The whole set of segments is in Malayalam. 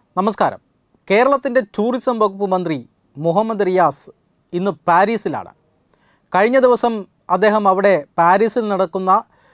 നമസ്കാരം കേരളത്തിൻ്റെ ടൂറിസം വകുപ്പ് മന്ത്രി മുഹമ്മദ് റിയാസ് ഇന്ന് പാരീസിലാണ് കഴിഞ്ഞ ദിവസം അദ്ദേഹം അവിടെ പാരീസിൽ നടക്കുന്ന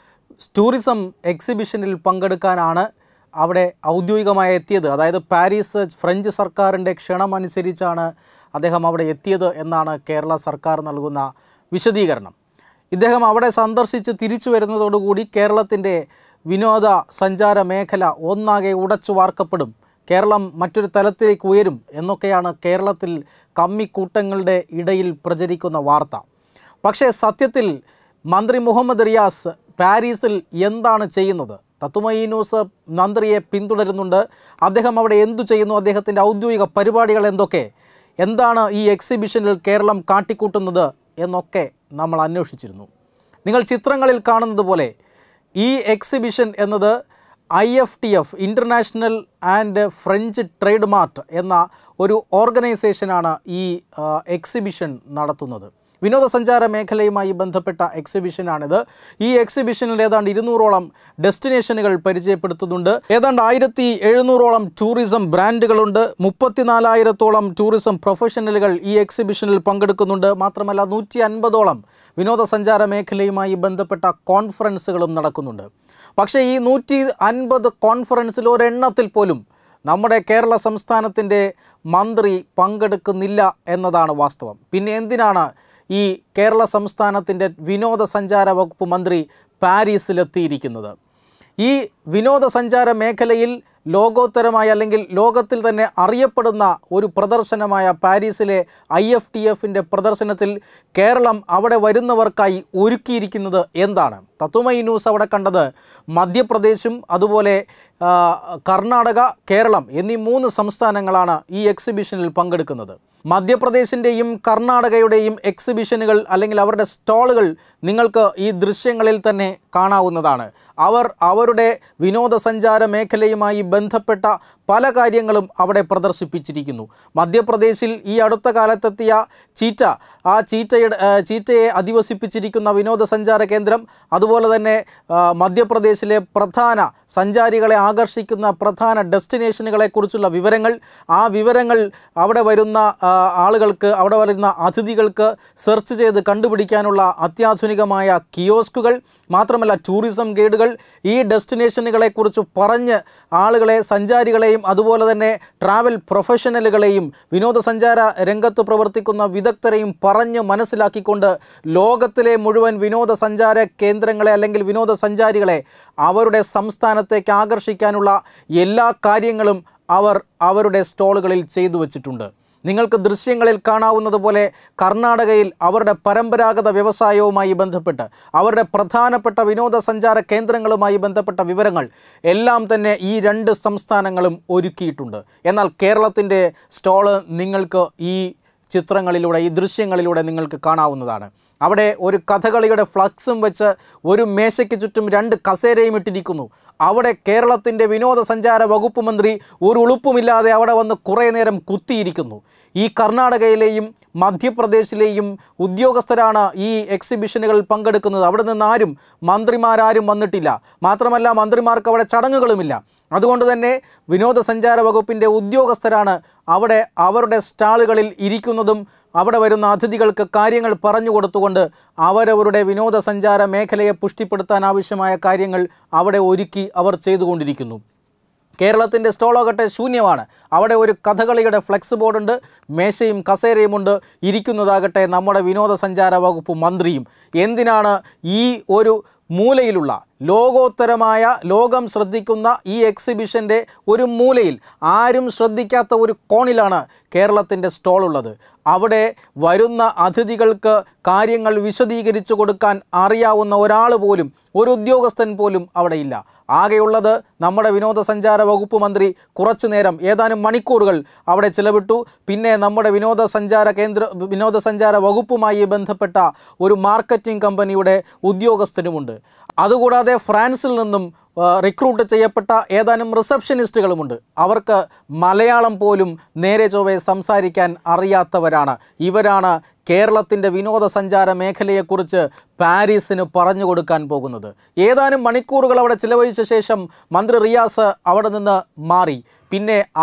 ടൂറിസം എക്സിബിഷനിൽ പങ്കെടുക്കാനാണ് അവിടെ ഔദ്യോഗികമായി എത്തിയത് അതായത് പാരീസ് ഫ്രഞ്ച് സർക്കാരിൻ്റെ ക്ഷണമനുസരിച്ചാണ് അദ്ദേഹം അവിടെ എത്തിയത് എന്നാണ് കേരള സർക്കാർ നൽകുന്ന വിശദീകരണം ഇദ്ദേഹം അവിടെ സന്ദർശിച്ച് തിരിച്ചു വരുന്നതോടുകൂടി കേരളത്തിൻ്റെ വിനോദ സഞ്ചാര മേഖല ഒന്നാകെ ഉടച്ചു വാർക്കപ്പെടും കേരളം മറ്റൊരു തലത്തിലേക്ക് ഉയരും എന്നൊക്കെയാണ് കേരളത്തിൽ കമ്മിക്കൂട്ടങ്ങളുടെ ഇടയിൽ പ്രചരിക്കുന്ന വാർത്ത പക്ഷേ സത്യത്തിൽ മന്ത്രി മുഹമ്മദ് റിയാസ് പാരീസിൽ എന്താണ് ചെയ്യുന്നത് തത്തുമയി ന്യൂസ് മന്ത്രിയെ പിന്തുടരുന്നുണ്ട് അദ്ദേഹം അവിടെ എന്തു ചെയ്യുന്നു അദ്ദേഹത്തിൻ്റെ ഔദ്യോഗിക പരിപാടികൾ എന്തൊക്കെ എന്താണ് ഈ എക്സിബിഷനിൽ കേരളം കാട്ടിക്കൂട്ടുന്നത് എന്നൊക്കെ നമ്മൾ അന്വേഷിച്ചിരുന്നു നിങ്ങൾ ചിത്രങ്ങളിൽ കാണുന്നത് പോലെ ഈ എക്സിബിഷൻ എന്നത് I F T F international and French trade mart എന്ന ഒരു ഓർഗനൈസേഷനാണ് ഈ ആ, എക്സിബിഷൻ നടത്തുന്നത് വിനോദസഞ്ചാര മേഖലയുമായി ബന്ധപ്പെട്ട എക്സിബിഷനാണിത് ഈ എക്സിബിഷനിൽ ഏതാണ്ട് ഇരുന്നൂറോളം ഡെസ്റ്റിനേഷനുകൾ പരിചയപ്പെടുത്തുന്നുണ്ട് ഏതാണ്ട് ആയിരത്തി എഴുന്നൂറോളം ടൂറിസം ബ്രാൻഡുകളുണ്ട് മുപ്പത്തിനാലായിരത്തോളം ടൂറിസം പ്രൊഫഷണലുകൾ ഈ എക്സിബിഷനിൽ പങ്കെടുക്കുന്നുണ്ട് മാത്രമല്ല നൂറ്റി അൻപതോളം വിനോദസഞ്ചാര മേഖലയുമായി ബന്ധപ്പെട്ട കോൺഫറൻസുകളും നടക്കുന്നുണ്ട് പക്ഷേ ഈ നൂറ്റി അൻപത് കോൺഫറൻസിൽ ഒരെണ്ണത്തിൽ പോലും നമ്മുടെ കേരള സംസ്ഥാനത്തിൻ്റെ മന്ത്രി പങ്കെടുക്കുന്നില്ല എന്നതാണ് വാസ്തവം പിന്നെ എന്തിനാണ് ഈ കേരള സംസ്ഥാനത്തിൻ്റെ വിനോദസഞ്ചാര വകുപ്പ് മന്ത്രി പാരീസിലെത്തിയിരിക്കുന്നത് ഈ വിനോദസഞ്ചാര മേഖലയിൽ ലോകോത്തരമായ അല്ലെങ്കിൽ ലോകത്തിൽ തന്നെ അറിയപ്പെടുന്ന ഒരു പ്രദർശനമായ പാരീസിലെ ഐ എഫ് ടി എഫിൻ്റെ പ്രദർശനത്തിൽ കേരളം അവിടെ വരുന്നവർക്കായി ഒരുക്കിയിരിക്കുന്നത് എന്താണ് തത്വമയി ന്യൂസ് അവിടെ കണ്ടത് മധ്യപ്രദേശും അതുപോലെ ആ, കർണാടക കേരളം എന്നീ മൂന്ന് സംസ്ഥാനങ്ങളാണ് ഈ എക്സിബിഷനിൽ പങ്കെടുക്കുന്നത് മധ്യപ്രദേശിൻ്റെയും കർണാടകയുടെയും എക്സിബിഷനുകൾ അല്ലെങ്കിൽ അവരുടെ സ്റ്റാളുകൾ നിങ്ങൾക്ക് ഈ ദൃശ്യങ്ങളിൽ തന്നെ കാണാവുന്നതാണ് അവർ അവരുടെ വിനോദസഞ്ചാര മേഖലയുമായി ബന്ധപ്പെട്ട പല കാര്യങ്ങളും അവിടെ പ്രദർശിപ്പിച്ചിരിക്കുന്നു മധ്യപ്രദേശിൽ ഈ അടുത്ത കാലത്തെത്തിയ ചീറ്റ ആ ചീറ്റയുടെ ആ, ചീറ്റയെ അധിവസിപ്പിച്ചിരിക്കുന്ന വിനോദസഞ്ചാര കേന്ദ്രം അതുപോലെ തന്നെ ആ, മധ്യപ്രദേശിലെ പ്രധാന സഞ്ചാരികളെ ആകർഷിക്കുന്ന പ്രധാന ഡെസ്റ്റിനേഷനുകളെക്കുറിച്ചുള്ള വിവരങ്ങൾ ആ വിവരങ്ങൾ അവിടെ വരുന്ന ആ, ആളുകൾക്ക് അവിടെ വരുന്ന അതിഥികൾക്ക് സെർച്ച് ചെയ്ത് കണ്ടുപിടിക്കാനുള്ള അത്യാധുനികമായ കിയോസ്കുകൾ മാത്രമല്ല ടൂറിസം ഗൈഡുകൾ ഈ ഡെസ്റ്റിനേഷനുകളെക്കുറിച്ച് പറഞ്ഞ് ആളുകളെ സഞ്ചാരികളെയും അതുപോലെ തന്നെ ട്രാവൽ പ്രൊഫഷണലുകളെയും വിനോദസഞ്ചാര രംഗത്ത് പ്രവർത്തിക്കുന്ന വിദഗ്ധരെയും പറഞ്ഞ് മനസ്സിലാക്കിക്കൊണ്ട് ലോകത്തിലെ മുഴുവൻ വിനോദസഞ്ചാര കേന്ദ്രങ്ങളെ അല്ലെങ്കിൽ വിനോദസഞ്ചാരികളെ അവരുടെ സംസ്ഥാനത്തേക്ക് ആകർഷിക്കാനുള്ള എല്ലാ കാര്യങ്ങളും അവർ അവരുടെ സ്റ്റോളുകളിൽ ചെയ്തു വച്ചിട്ടുണ്ട് നിങ്ങൾക്ക് ദൃശ്യങ്ങളിൽ കാണാവുന്നത് പോലെ കർണാടകയിൽ അവരുടെ പരമ്പരാഗത വ്യവസായവുമായി ബന്ധപ്പെട്ട് അവരുടെ പ്രധാനപ്പെട്ട വിനോദസഞ്ചാര കേന്ദ്രങ്ങളുമായി ബന്ധപ്പെട്ട വിവരങ്ങൾ എല്ലാം തന്നെ ഈ രണ്ട് സംസ്ഥാനങ്ങളും ഒരുക്കിയിട്ടുണ്ട് എന്നാൽ കേരളത്തിൻ്റെ സ്റ്റോള് നിങ്ങൾക്ക് ഈ ചിത്രങ്ങളിലൂടെ ഈ ദൃശ്യങ്ങളിലൂടെ നിങ്ങൾക്ക് കാണാവുന്നതാണ് അവിടെ ഒരു കഥകളിയുടെ ഫ്ലക്സും വെച്ച് ഒരു മേശയ്ക്ക് ചുറ്റും രണ്ട് കസേരയും ഇട്ടിരിക്കുന്നു അവിടെ കേരളത്തിൻ്റെ വിനോദസഞ്ചാര വകുപ്പ് മന്ത്രി ഒരു ഉളുപ്പുമില്ലാതെ അവിടെ വന്ന് കുറേ നേരം കുത്തിയിരിക്കുന്നു ഈ കർണാടകയിലെയും മധ്യപ്രദേശിലെയും ഉദ്യോഗസ്ഥരാണ് ഈ എക്സിബിഷനുകളിൽ പങ്കെടുക്കുന്നത് അവിടെ നിന്ന് ആരും മന്ത്രിമാരാരും വന്നിട്ടില്ല മാത്രമല്ല മന്ത്രിമാർക്ക് അവിടെ ചടങ്ങുകളുമില്ല അതുകൊണ്ട് തന്നെ വിനോദസഞ്ചാര വകുപ്പിൻ്റെ ഉദ്യോഗസ്ഥരാണ് അവിടെ അവരുടെ സ്റ്റാളുകളിൽ ഇരിക്കുന്നതും അവിടെ വരുന്ന അതിഥികൾക്ക് കാര്യങ്ങൾ പറഞ്ഞു കൊടുത്തുകൊണ്ട് അവരവരുടെ വിനോദസഞ്ചാര മേഖലയെ പുഷ്ടിപ്പെടുത്താൻ ആവശ്യമായ കാര്യങ്ങൾ അവിടെ ഒരുക്കി അവർ ചെയ്തുകൊണ്ടിരിക്കുന്നു കേരളത്തിൻ്റെ സ്റ്റോളാകട്ടെ ശൂന്യമാണ് അവിടെ ഒരു കഥകളിയുടെ ഫ്ലെക്സ് ബോർഡുണ്ട് മേശയും കസേരയുമുണ്ട് ഇരിക്കുന്നതാകട്ടെ നമ്മുടെ വിനോദസഞ്ചാര വകുപ്പ് മന്ത്രിയും എന്തിനാണ് ഈ ഒരു മൂലയിലുള്ള ലോകോത്തരമായ ലോകം ശ്രദ്ധിക്കുന്ന ഈ എക്സിബിഷൻ്റെ ഒരു മൂലയിൽ ആരും ശ്രദ്ധിക്കാത്ത ഒരു കോണിലാണ് കേരളത്തിൻ്റെ സ്റ്റോൾ ഉള്ളത് അവിടെ വരുന്ന അതിഥികൾക്ക് കാര്യങ്ങൾ വിശദീകരിച്ചു കൊടുക്കാൻ അറിയാവുന്ന ഒരാൾ പോലും ഒരു ഉദ്യോഗസ്ഥൻ പോലും അവിടെയില്ല ആകെയുള്ളത് നമ്മുടെ വിനോദസഞ്ചാര വകുപ്പ് മന്ത്രി കുറച്ചു നേരം ഏതാനും മണിക്കൂറുകൾ അവിടെ ചിലവിട്ടു പിന്നെ നമ്മുടെ വിനോദസഞ്ചാര കേന്ദ്ര വിനോദസഞ്ചാര വകുപ്പുമായി ബന്ധപ്പെട്ട ഒരു മാർക്കറ്റിംഗ് കമ്പനിയുടെ ഉദ്യോഗസ്ഥനുമുണ്ട് അതുകൂടാതെ ഫ്രാൻസിൽ നിന്നും ആ, റിക്രൂട്ട് ചെയ്യപ്പെട്ട ഏതാനും റിസപ്ഷനിസ്റ്റുകളുമുണ്ട് അവർക്ക് മലയാളം പോലും നേരെ ചൊവ്വെ സംസാരിക്കാൻ അറിയാത്തവരാണ് ഇവരാണ് കേരളത്തിൻ്റെ വിനോദസഞ്ചാര മേഖലയെക്കുറിച്ച് പാരീസിന് പറഞ്ഞു കൊടുക്കാൻ പോകുന്നത് ഏതാനും മണിക്കൂറുകൾ അവിടെ ചിലവഴിച്ച ശേഷം മന്ത്രി റിയാസ് അവിടെ നിന്ന് മാറി പിന്നെ ആ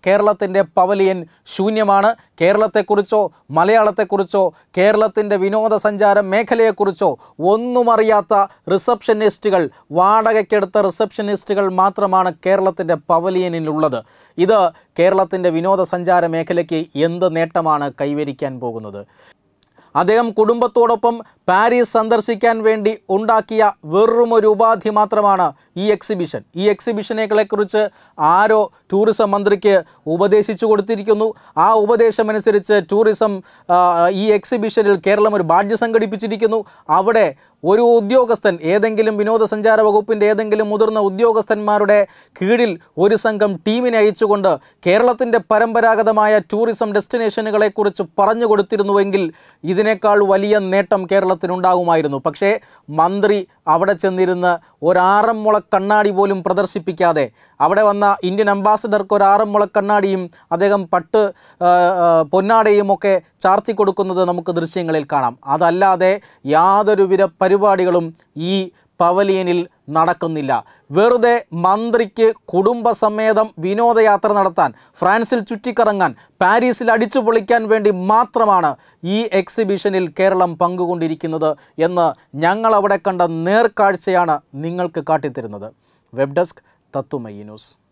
കേരളത്തിൻ്റെ പവലിയൻ ശൂന്യമാണ് കേരളത്തെക്കുറിച്ചോ മലയാളത്തെക്കുറിച്ചോ കേരളത്തിൻ്റെ വിനോദസഞ്ചാര മേഖലയെക്കുറിച്ചോ ഒന്നും അറിയാത്ത റിസപ്ഷനിസ്റ്റുകൾ വാടകയ്ക്കെടുത്ത റിസപ്ഷനിസ്റ്റുകൾ മാത്രമാണ് കേരളത്തിൻ്റെ പവലിയനിലുള്ളത് ഇത് കേരളത്തിൻ്റെ വിനോദസഞ്ചാര മേഖലയ്ക്ക് എന്ത് നേട്ടമാണ് കൈവരിക്കാൻ പോകുന്നത് അദ്ദേഹം കുടുംബത്തോടൊപ്പം പാരീസ് സന്ദർശിക്കാൻ വേണ്ടി ഉണ്ടാക്കിയ വെറും ഒരു ഉപാധി മാത്രമാണ് ഈ എക്സിബിഷൻ ഈ എക്സിബിഷനെക്കുറിച്ച് ആരോ ടൂറിസം മന്ത്രിക്ക് ഉപദേശിച്ചു കൊടുത്തിരിക്കുന്നു ആ ഉപദേശമനുസരിച്ച് ടൂറിസം ആ, ഈ എക്സിബിഷനിൽ കേരളം ഒരു ബാഡ്ജ് സംഘടിപ്പിച്ചിരിക്കുന്നു അവിടെ ഒരു ഉദ്യോഗസ്ഥൻ ഏതെങ്കിലും വിനോദസഞ്ചാര വകുപ്പിൻ്റെ ഏതെങ്കിലും മുതിർന്ന ഉദ്യോഗസ്ഥന്മാരുടെ കീഴിൽ ഒരു സംഘം ടീമിനെ അയച്ചുകൊണ്ട് കേരളത്തിൻ്റെ പരമ്പരാഗതമായ ടൂറിസം ഡെസ്റ്റിനേഷനുകളെക്കുറിച്ച് പറഞ്ഞു കൊടുത്തിരുന്നുവെങ്കിൽ ഇതിനേക്കാൾ വലിയ നേട്ടം കേരളത്തിനുണ്ടാകുമായിരുന്നു പക്ഷേ മന്ത്രി അവിടെ ചെന്നിരുന്ന് ഒരാറം മുള കണ്ണാടി പോലും പ്രദർശിപ്പിക്കാതെ അവിടെ വന്ന ഇന്ത്യൻ അംബാസഡർക്ക് ഒരു ആറം മുള കണ്ണാടിയും അദ്ദേഹം പട്ട് ആ, ആ, പൊന്നാടയും ഒക്കെ ചാർത്തി കൊടുക്കുന്നത് നമുക്ക് ദൃശ്യങ്ങളിൽ കാണാം അതല്ലാതെ യാതൊരുവിധ പരിപാടികളും ഈ പവലിയനിൽ നടക്കുന്നില്ല വെറുതെ മന്ത്രിക്ക് കുടുംബസമേതം വിനോദയാത്ര നടത്താൻ ഫ്രാൻസിൽ ചുറ്റിക്കറങ്ങാൻ പാരീസിൽ അടിച്ചു പൊളിക്കാൻ വേണ്ടി മാത്രമാണ് ഈ എക്സിബിഷനിൽ കേരളം പങ്കുകൊണ്ടിരിക്കുന്നത് എന്ന് ഞങ്ങൾ അവിടെ കണ്ട നേർക്കാഴ്ചയാണ് നിങ്ങൾക്ക് കാട്ടിത്തരുന്നത് വെബ് ഡെസ്ക് തത്തുമയി ന്യൂസ്